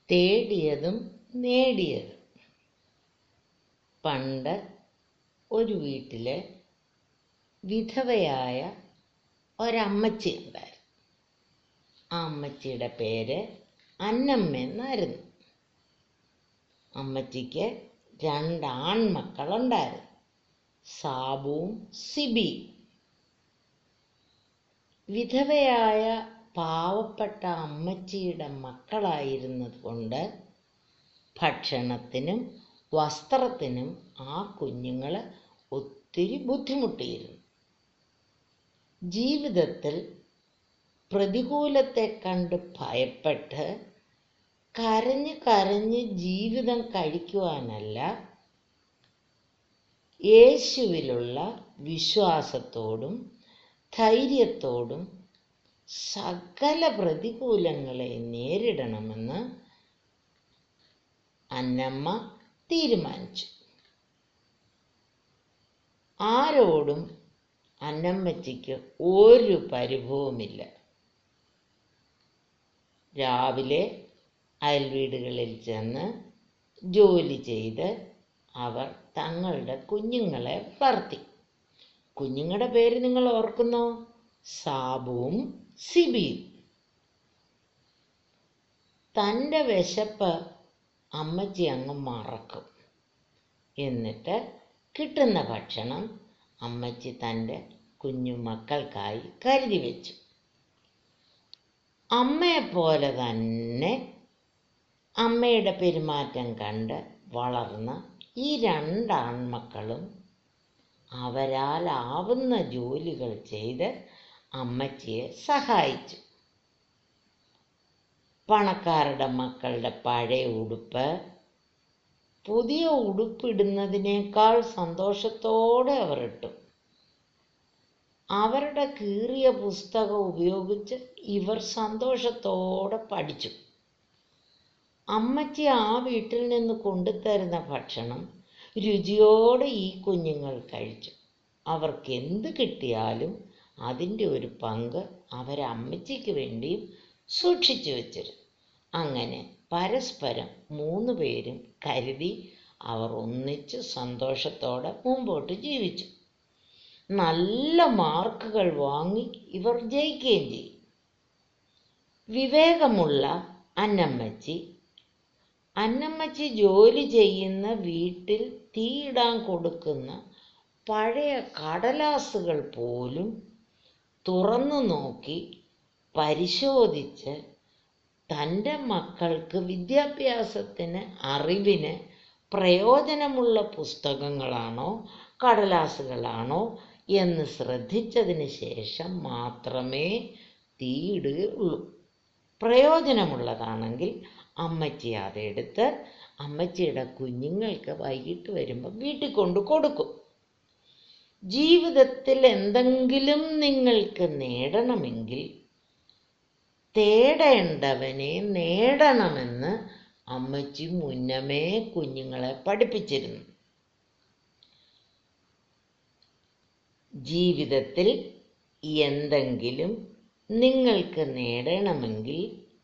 തേടിയതും നേടിയതും പണ്ട് ഒരു വീട്ടില് വിധവയായ ഒരമ്മച്ചി ഉണ്ടായിരുന്നു ആ അമ്മച്ചിയുടെ പേര് അന്നമ്മ എന്നായിരുന്നു അമ്മച്ചിക്ക് രണ്ട് ആൺമക്കളുണ്ടായിരുന്നു സാബുവും സിബിയും വിധവയായ പാവപ്പെട്ട അമ്മച്ചിയുടെ മക്കളായിരുന്നത് കൊണ്ട് ഭക്ഷണത്തിനും വസ്ത്രത്തിനും ആ കുഞ്ഞുങ്ങൾ ഒത്തിരി ബുദ്ധിമുട്ടിയിരുന്നു ജീവിതത്തിൽ പ്രതികൂലത്തെ കണ്ട് ഭയപ്പെട്ട് കരഞ്ഞ് കരഞ്ഞ് ജീവിതം കഴിക്കുവാനല്ല യേശുവിലുള്ള വിശ്വാസത്തോടും ധൈര്യത്തോടും സകല പ്രതികൂലങ്ങളെ നേരിടണമെന്ന് അന്നമ്മ തീരുമാനിച്ചു ആരോടും അന്നമ്മച്ചിക്ക് ഒരു പരിഭവമില്ല രാവിലെ അയൽവീടുകളിൽ ചെന്ന് ജോലി ചെയ്ത് അവർ തങ്ങളുടെ കുഞ്ഞുങ്ങളെ വളർത്തി കുഞ്ഞുങ്ങളുടെ പേര് നിങ്ങൾ ഓർക്കുന്നോ സാബുവും സിബിയും തൻ്റെ വിശപ്പ് അമ്മച്ചി അങ്ങ് മറക്കും എന്നിട്ട് കിട്ടുന്ന ഭക്ഷണം അമ്മച്ചി തൻ്റെ കുഞ്ഞുമക്കൾക്കായി കരുതി വെച്ചു അമ്മയെപ്പോലെ തന്നെ അമ്മയുടെ പെരുമാറ്റം കണ്ട് വളർന്ന ഈ രണ്ടാൺമക്കളും അവരാലാവുന്ന ജോലികൾ ചെയ്ത് അമ്മച്ചിയെ സഹായിച്ചു പണക്കാരുടെ മക്കളുടെ പഴയ ഉടുപ്പ് പുതിയ ഉടുപ്പിടുന്നതിനേക്കാൾ സന്തോഷത്തോടെ അവർ ഇട്ടു അവരുടെ കീറിയ പുസ്തകം ഉപയോഗിച്ച് ഇവർ സന്തോഷത്തോടെ പഠിച്ചു അമ്മച്ചി ആ വീട്ടിൽ നിന്ന് കൊണ്ടുതരുന്ന ഭക്ഷണം രുചിയോടെ ഈ കുഞ്ഞുങ്ങൾ കഴിച്ചു അവർക്ക് എന്ത് കിട്ടിയാലും അതിൻ്റെ ഒരു പങ്ക് അവരമ്മച്ചിക്ക് വേണ്ടിയും സൂക്ഷിച്ചു വച്ചിരുന്നു അങ്ങനെ പരസ്പരം മൂന്ന് പേരും കരുതി അവർ ഒന്നിച്ച് സന്തോഷത്തോടെ മുമ്പോട്ട് ജീവിച്ചു നല്ല മാർക്കുകൾ വാങ്ങി ഇവർ ജയിക്കുകയും ചെയ്യും വിവേകമുള്ള അന്നമ്മച്ചി അന്നമ്മച്ചി ജോലി ചെയ്യുന്ന വീട്ടിൽ തീയിടാൻ കൊടുക്കുന്ന പഴയ കടലാസുകൾ പോലും തുറന്നു നോക്കി പരിശോധിച്ച് തൻ്റെ മക്കൾക്ക് വിദ്യാഭ്യാസത്തിന് അറിവിന് പ്രയോജനമുള്ള പുസ്തകങ്ങളാണോ കടലാസുകളാണോ എന്ന് ശ്രദ്ധിച്ചതിന് ശേഷം മാത്രമേ തീയിടുകയുള്ളൂ പ്രയോജനമുള്ളതാണെങ്കിൽ അമ്മച്ചി അതെടുത്ത് അമ്മച്ചിയുടെ കുഞ്ഞുങ്ങൾക്ക് വൈകിട്ട് വരുമ്പോൾ വീട്ടിൽ കൊണ്ട് കൊടുക്കും ജീവിതത്തിൽ എന്തെങ്കിലും നിങ്ങൾക്ക് നേടണമെങ്കിൽ തേടേണ്ടവനെ നേടണമെന്ന് അമ്മച്ചി മുന്നമേ കുഞ്ഞുങ്ങളെ പഠിപ്പിച്ചിരുന്നു ജീവിതത്തിൽ എന്തെങ്കിലും നിങ്ങൾക്ക് നേടണമെങ്കിൽ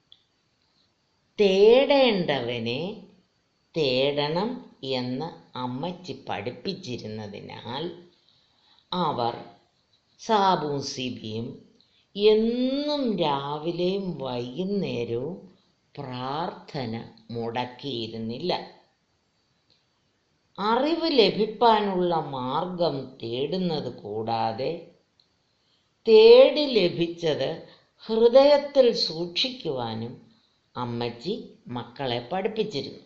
തേടേണ്ടവനെ തേടണം എന്ന് അമ്മച്ചി പഠിപ്പിച്ചിരുന്നതിനാൽ അവർ സാബും സിബിയും എന്നും രാവിലെയും വൈകുന്നേരവും പ്രാർത്ഥന മുടക്കിയിരുന്നില്ല അറിവ് ലഭിപ്പാനുള്ള മാർഗം തേടുന്നത് കൂടാതെ തേടി ലഭിച്ചത് ഹൃദയത്തിൽ സൂക്ഷിക്കുവാനും അമ്മച്ചി മക്കളെ പഠിപ്പിച്ചിരുന്നു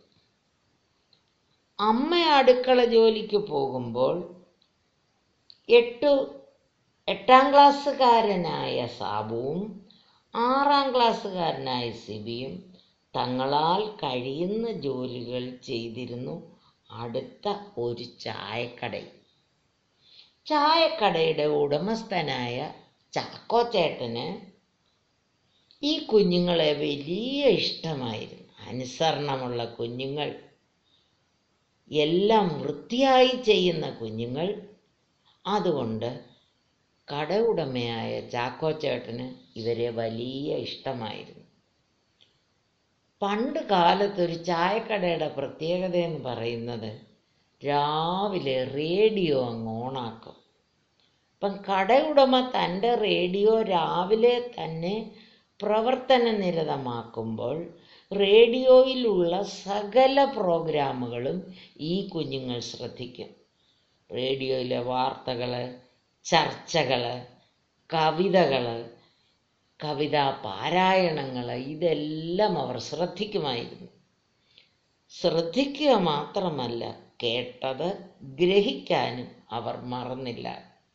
അമ്മ അടുക്കള ജോലിക്ക് പോകുമ്പോൾ എട്ടു എട്ടാം ക്ലാസ്സുകാരനായ സാബുവും ആറാം ക്ലാസ്സുകാരനായ സിബിയും തങ്ങളാൽ കഴിയുന്ന ജോലികൾ ചെയ്തിരുന്നു അടുത്ത ഒരു ചായക്കടയിൽ ചായക്കടയുടെ ഉടമസ്ഥനായ ചാക്കോച്ചേട്ടന് ഈ കുഞ്ഞുങ്ങളെ വലിയ ഇഷ്ടമായിരുന്നു അനുസരണമുള്ള കുഞ്ഞുങ്ങൾ എല്ലാം വൃത്തിയായി ചെയ്യുന്ന കുഞ്ഞുങ്ങൾ അതുകൊണ്ട് കട ഉടമയായ ചാക്കോച്ചേട്ടന് ഇവരെ വലിയ ഇഷ്ടമായിരുന്നു പണ്ട് കാലത്തൊരു ചായക്കടയുടെ പ്രത്യേകത എന്ന് പറയുന്നത് രാവിലെ റേഡിയോ അങ്ങ് ഓണാക്കും അപ്പം കടയുടമ തൻ്റെ റേഡിയോ രാവിലെ തന്നെ പ്രവർത്തന നിരതമാക്കുമ്പോൾ റേഡിയോയിലുള്ള സകല പ്രോഗ്രാമുകളും ഈ കുഞ്ഞുങ്ങൾ ശ്രദ്ധിക്കും റേഡിയോയിലെ വാർത്തകൾ ചർച്ചകൾ കവിതകൾ കവിതാ പാരായണങ്ങൾ ഇതെല്ലാം അവർ ശ്രദ്ധിക്കുമായിരുന്നു ശ്രദ്ധിക്കുക മാത്രമല്ല കേട്ടത് ഗ്രഹിക്കാനും അവർ മറന്നില്ല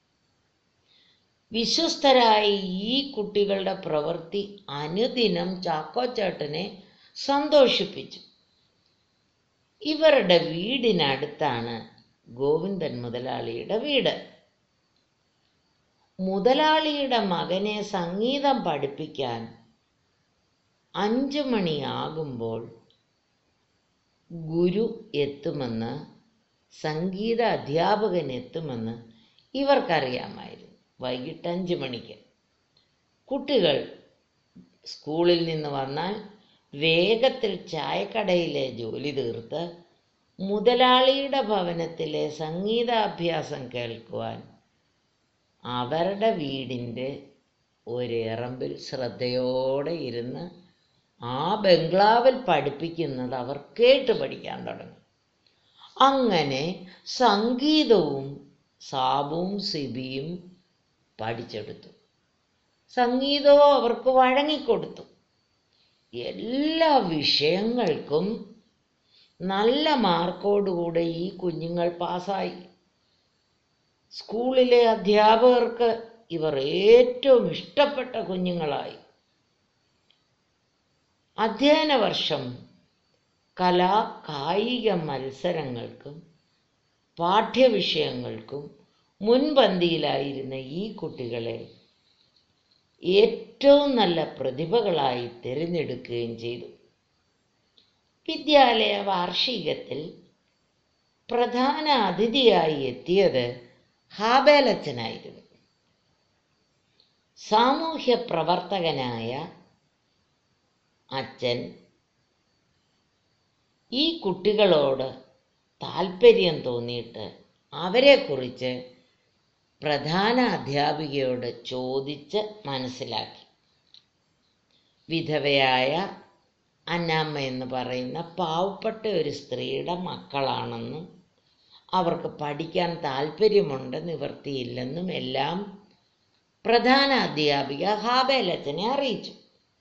വിശ്വസ്തരായ ഈ കുട്ടികളുടെ പ്രവൃത്തി അനുദിനം ചാക്കോച്ചേട്ടനെ സന്തോഷിപ്പിച്ചു ഇവരുടെ വീടിനടുത്താണ് ഗോവിന്ദൻ മുതലാളിയുടെ വീട് മുതലാളിയുടെ മകനെ സംഗീതം പഠിപ്പിക്കാൻ അഞ്ചു മണിയാകുമ്പോൾ ഗുരു എത്തുമെന്ന് സംഗീത അധ്യാപകൻ എത്തുമെന്ന് ഇവർക്കറിയാമായിരുന്നു വൈകിട്ട് അഞ്ച് മണിക്ക് കുട്ടികൾ സ്കൂളിൽ നിന്ന് വന്നാൽ വേഗത്തിൽ ചായക്കടയിലെ ജോലി തീർത്ത് മുതലാളിയുടെ ഭവനത്തിലെ സംഗീതാഭ്യാസം കേൾക്കുവാൻ അവരുടെ വീടിൻ്റെ ഒരേറമ്പിൽ ശ്രദ്ധയോടെ ഇരുന്ന് ആ ബംഗ്ലാവിൽ പഠിപ്പിക്കുന്നത് അവർ കേട്ട് പഠിക്കാൻ തുടങ്ങി അങ്ങനെ സംഗീതവും സാബുവും സിബിയും പഠിച്ചെടുത്തു സംഗീതവും അവർക്ക് വഴങ്ങിക്കൊടുത്തു എല്ലാ വിഷയങ്ങൾക്കും നല്ല മാർക്കോടുകൂടെ ഈ കുഞ്ഞുങ്ങൾ പാസ്സായി സ്കൂളിലെ അധ്യാപകർക്ക് ഇവർ ഏറ്റവും ഇഷ്ടപ്പെട്ട കുഞ്ഞുങ്ങളായി അധ്യയന വർഷം കലാ കായിക മത്സരങ്ങൾക്കും പാഠ്യവിഷയങ്ങൾക്കും മുൻപന്തിയിലായിരുന്ന ഈ കുട്ടികളെ ഏറ്റവും നല്ല പ്രതിഭകളായി തിരഞ്ഞെടുക്കുകയും ചെയ്തു വിദ്യാലയ വാർഷികത്തിൽ പ്രധാന അതിഥിയായി എത്തിയത് ഹാബേലച്ചനായിരുന്നു സാമൂഹ്യ പ്രവർത്തകനായ അച്ഛൻ ഈ കുട്ടികളോട് താല്പര്യം തോന്നിയിട്ട് അവരെക്കുറിച്ച് പ്രധാന അധ്യാപികയോട് ചോദിച്ച് മനസ്സിലാക്കി വിധവയായ അന്നാമ്മ എന്ന് പറയുന്ന പാവപ്പെട്ട ഒരു സ്ത്രീയുടെ മക്കളാണെന്നും അവർക്ക് പഠിക്കാൻ താല്പര്യമുണ്ട് നിവർത്തിയില്ലെന്നും എല്ലാം പ്രധാന അധ്യാപിക ഹാബേലച്ചനെ അറിയിച്ചു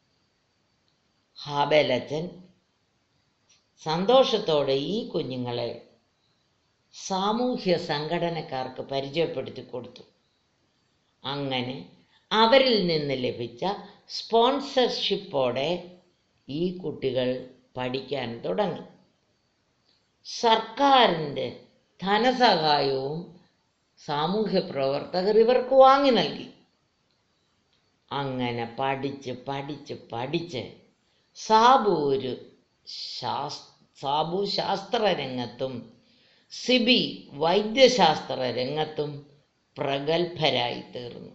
ഹാബേലച്ചൻ സന്തോഷത്തോടെ ഈ കുഞ്ഞുങ്ങളെ സാമൂഹ്യ സംഘടനക്കാർക്ക് പരിചയപ്പെടുത്തി കൊടുത്തു അങ്ങനെ അവരിൽ നിന്ന് ലഭിച്ച സ്പോൺസർഷിപ്പോടെ ഈ കുട്ടികൾ പഠിക്കാൻ തുടങ്ങി സർക്കാരിൻ്റെ ധനസഹായവും സാമൂഹ്യ പ്രവർത്തകർ ഇവർക്ക് വാങ്ങി നൽകി അങ്ങനെ പഠിച്ച് പഠിച്ച് പഠിച്ച് സാബു ഒരു ശാസ് സാബു ശാസ്ത്രരംഗത്തും സിബി വൈദ്യശാസ്ത്ര രംഗത്തും പ്രഗത്ഭരായി തീർന്നു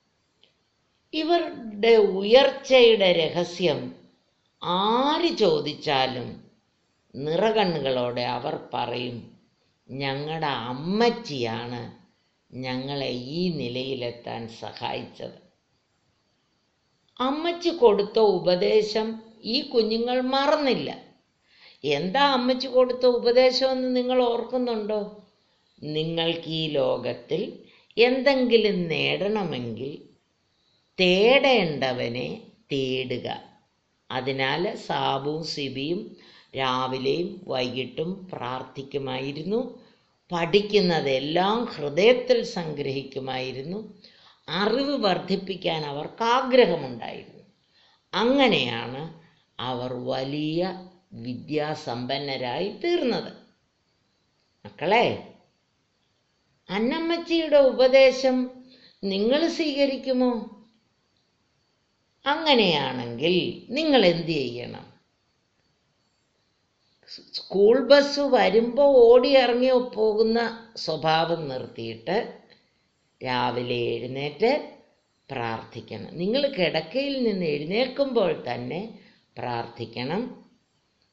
ഇവരുടെ ഉയർച്ചയുടെ രഹസ്യം ആര് ചോദിച്ചാലും നിറകണ്ണുകളോടെ അവർ പറയും ഞങ്ങളുടെ അമ്മച്ചിയാണ് ഞങ്ങളെ ഈ നിലയിലെത്താൻ സഹായിച്ചത് അമ്മച്ചി കൊടുത്ത ഉപദേശം ഈ കുഞ്ഞുങ്ങൾ മറന്നില്ല എന്താ അമ്മച്ചി കൊടുത്ത ഉപദേശമെന്ന് നിങ്ങൾ ഓർക്കുന്നുണ്ടോ നിങ്ങൾക്ക് ഈ ലോകത്തിൽ എന്തെങ്കിലും നേടണമെങ്കിൽ തേടേണ്ടവനെ തേടുക അതിനാൽ സാബുവും സിബിയും രാവിലെയും വൈകിട്ടും പ്രാർത്ഥിക്കുമായിരുന്നു പഠിക്കുന്നതെല്ലാം ഹൃദയത്തിൽ സംഗ്രഹിക്കുമായിരുന്നു അറിവ് വർദ്ധിപ്പിക്കാൻ അവർക്ക് ആഗ്രഹമുണ്ടായിരുന്നു അങ്ങനെയാണ് അവർ വലിയ വിദ്യാസമ്പന്നരായി തീർന്നത് മക്കളെ അന്നമ്മച്ചിയുടെ ഉപദേശം നിങ്ങൾ സ്വീകരിക്കുമോ അങ്ങനെയാണെങ്കിൽ നിങ്ങൾ എന്ത് ചെയ്യണം സ്കൂൾ ബസ് വരുമ്പോൾ ഓടി ഇറങ്ങി പോകുന്ന സ്വഭാവം നിർത്തിയിട്ട് രാവിലെ എഴുന്നേറ്റ് പ്രാർത്ഥിക്കണം നിങ്ങൾ കിടക്കയിൽ നിന്ന് എഴുന്നേൽക്കുമ്പോൾ തന്നെ പ്രാർത്ഥിക്കണം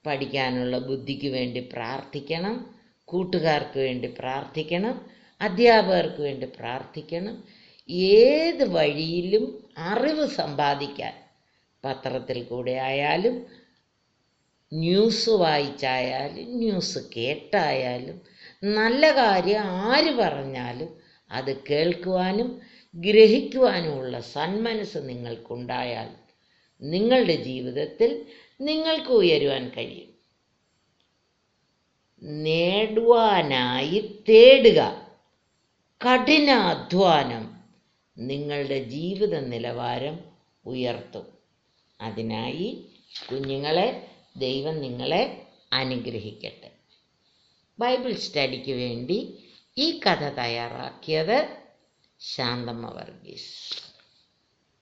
പഠിക്കാനുള്ള ബുദ്ധിക്ക് വേണ്ടി പ്രാർത്ഥിക്കണം കൂട്ടുകാർക്ക് വേണ്ടി പ്രാർത്ഥിക്കണം അധ്യാപകർക്ക് വേണ്ടി പ്രാർത്ഥിക്കണം ഏത് വഴിയിലും അറിവ് സമ്പാദിക്കാൻ പത്രത്തിൽ കൂടെ ആയാലും ന്യൂസ് വായിച്ചായാലും ന്യൂസ് കേട്ടായാലും നല്ല കാര്യം ആര് പറഞ്ഞാലും അത് കേൾക്കുവാനും ഗ്രഹിക്കുവാനുമുള്ള സന്മനസ് നിങ്ങൾക്കുണ്ടായാൽ നിങ്ങളുടെ ജീവിതത്തിൽ നിങ്ങൾക്ക് ഉയരുവാൻ കഴിയും നേടുവാനായി തേടുക കഠിനാധ്വാനം നിങ്ങളുടെ ജീവിത നിലവാരം ഉയർത്തും അതിനായി കുഞ്ഞുങ്ങളെ ദൈവം നിങ്ങളെ അനുഗ്രഹിക്കട്ടെ ബൈബിൾ സ്റ്റഡിക്ക് വേണ്ടി ഈ കഥ തയ്യാറാക്കിയത് ശാന്തമ്മ വർഗീസ്